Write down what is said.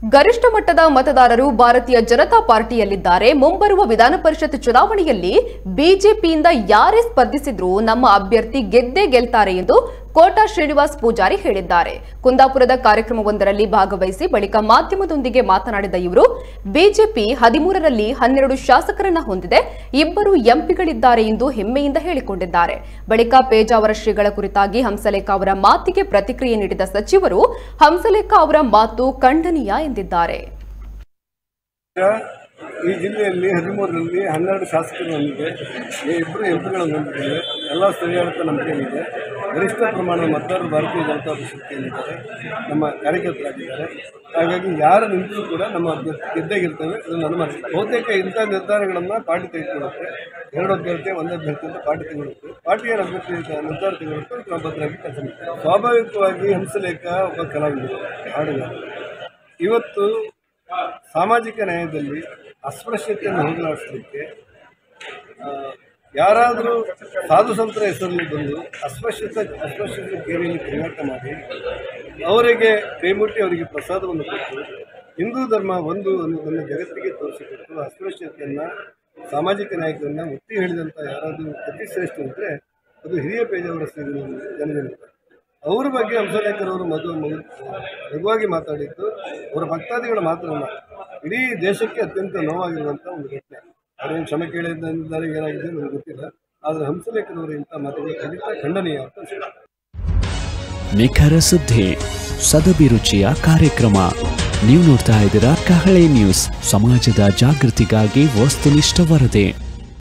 ಗರಿಷ್ಠ ಮಟ್ಟದ ಮತದಾರರು ಭಾರತೀಯ ಜನತಾ ಪಾರ್ಟಿಯಲ್ಲಿದ್ದಾರೆ ಮುಂಬರುವ ವಿಧಾನ ಪರಿಷತ್ ಚುನಾವಣೆಯಲ್ಲಿ ಬಿಜೆಪಿಯಿಂದ ಯಾರೇ ಸ್ಪರ್ಧಿಸಿದ್ರೂ ನಮ್ಮ ಅಭ್ಯರ್ಥಿ ಗೆದ್ದೇ ಗೆಲ್ತಾರೆ ಎಂದು ಕೋಟಾ ಶ್ರೀನಿವಾಸ್ ಪೂಜಾರಿ ಹೇಳಿದ್ದಾರೆ ಕುಂದಾಪುರದ ಕಾರ್ಯಕ್ರಮವೊಂದರಲ್ಲಿ ಭಾಗವಹಿಸಿ ಬಳಿಕ ಮಾಧ್ಯಮದೊಂದಿಗೆ ಮಾತನಾಡಿದ ಇವರು ಬಿಜೆಪಿ ಹದಿಮೂರರಲ್ಲಿ ಹನ್ನೆರಡು ಶಾಸಕರನ್ನ ಹೊಂದಿದೆ ಇಬ್ಬರು ಎಂಪಿಗಳಿದ್ದಾರೆ ಎಂದು ಹೆಮ್ಮೆಯಿಂದ ಹೇಳಿಕೊಂಡಿದ್ದಾರೆ ಬಳಿಕ ಪೇಜಾವರ ಶ್ರೀಗಳ ಕುರಿತಾಗಿ ಹಂಸಲೇಖ ಅವರ ಮಾತಿಗೆ ಪ್ರತಿಕ್ರಿಯೆ ನೀಡಿದ ಸಚಿವರು ಹಂಸಲೇಖ ಅವರ ಮಾತು ಖಂಡನೀಯ ಎಂದಿದ್ದಾರೆ ಈಗ ಈ ಜಿಲ್ಲೆಯಲ್ಲಿ ಹದಿಮೂರರಲ್ಲಿ ಹನ್ನೆರಡು ಶಾಸಕರು ಹೊಂದಿದೆ ಈ ಇಬ್ಬರು ಎಂಪಿಗಳನ್ನು ಹೊಂದಿದ್ದೇವೆ ಎಲ್ಲ ಸ್ಥಳೀಯಾಡಳಿತ ನಮ್ಮ ಕೈಲಿದೆ ಗರಿಷ್ಠ ಪ್ರಮಾಣದ ಮತದಾರರು ಭಾರತೀಯ ಜನತಾ ಪಕ್ಷದಲ್ಲಿದ್ದಾರೆ ನಮ್ಮ ಕಾರ್ಯಕರ್ತರಾಗಿದ್ದಾರೆ ಹಾಗಾಗಿ ಯಾರು ನಿಂತರೂ ಕೂಡ ನಮ್ಮ ಅಭ್ಯರ್ಥಿ ಗೆದ್ದೇ ಗೆಲ್ತೇವೆ ಅದು ನನ್ನ ಮನಸ್ಸು ಬಹುತೇಕ ಇಂಥ ನಿರ್ಧಾರಗಳನ್ನು ಪಾರ್ಟಿ ತೆಗೆದುಕೊಳ್ಳುತ್ತೆ ಎರಡು ಅಭ್ಯರ್ಥಿ ಒಂದು ಅಭ್ಯರ್ಥಿ ಅಂತ ಪಾರ್ಟಿ ತೆಗೆದುಕೊಳ್ಳುತ್ತೆ ಪಾರ್ಟಿಯ ಅಭ್ಯರ್ಥಿ ನಿರ್ಧಾರ ತೆಗೆದುಕೊಳ್ಳುತ್ತೆ ಅದಕ್ಕೆ ನಾವು ಭದ್ರಾಗಿ ಕೆಲಸ ಮಾಡ್ತೇವೆ ಸ್ವಾಭಾವಿಕವಾಗಿ ಹಂಸಲೇಖ ಒಬ್ಬ ಕಲಾವಿದರು ಹಾಡುಗಾರ ಇವತ್ತು ಸಾಮಾಜಿಕ ನ್ಯಾಯದಲ್ಲಿ ಅಸ್ಪೃಶ್ಯತೆಯನ್ನು ಹೋಗಲಾಡಿಸಲಿಕ್ಕೆ ಆ, ಯಾರಾದರೂ ಸಾಧು ಸಂತರ ಹೆಸರಲ್ಲಿ ಬಂದು ಅಸ್ಪೃಶ್ಯತೆ ಅಸ್ಪೃಶ್ಯತೆ ಕೇರಿಯಲ್ಲಿ ತಿರುಗಾಟ ಮಾಡಿ ಅವರಿಗೆ ಕೈಮುಟ್ಟಿ ಅವರಿಗೆ ಪ್ರಸಾದವನ್ನು ಕೊಟ್ಟು ಹಿಂದೂ ಧರ್ಮ ಒಂದು ಅನ್ನೋದನ್ನು ಜಗತ್ತಿಗೆ ತೋರಿಸಿಕೊಟ್ಟು ಅಸ್ಪೃಶ್ಯತೆಯನ್ನು ಸಾಮಾಜಿಕ ನ್ಯಾಯವನ್ನು ಒತ್ತಿ ಹೇಳಿದಂಥ ಯಾರಾದರೂ ಅತಿ ಶ್ರೇಷ್ಠ ಇದ್ದರೆ ಅದು ಹಿರಿಯ ಪೇಜಾವರ ಶ್ರೀಗಳು ಜನಜನಿತ ಅವ್ರ ಬಗ್ಗೆ ಹಂಸಲೇಖರವರು ಮಧು ಮಗು- ಲಘುವಾಗಿ ಮಾತಾಡಿದ್ದು ಅವರ ಭಕ್ತಾದಿಗಳ ಮಾತ್ರವಲ್ಲ ಇಡೀ ದೇಶಕ್ಕೆ ಅತ್ಯಂತ ನೋವಾಗಿರುವಂಥ ಒಂದು ಘಟನೆ ಅವರೇನು ಕ್ಷಮೆ ಕೇಳಿದ್ದಾರೆ ಏನಾಗಿದೆ ನನಗೆ ಗೊತ್ತಿಲ್ಲ ಆದರೆ ಹಂಸಲೇಖರವರು ಇಂಥ ಮಾತುಗಳು ಖಂಡಿತ ಖಂಡನೀಯ ಅಂತ ಅನ್ಸುತ್ತೆ ನಿಖರ ಸುದ್ದಿ ಸದಭಿರುಚಿಯ ಕಾರ್ಯಕ್ರಮ ನೀವು ನೋಡ್ತಾ ಇದ್ದೀರಾ ಕಹಳೆ ನ್ಯೂಸ್ ಸಮಾಜದ ಜಾಗೃತಿಗಾಗಿ ವಸ್ತುನಿಷ್ಠ ವರದಿ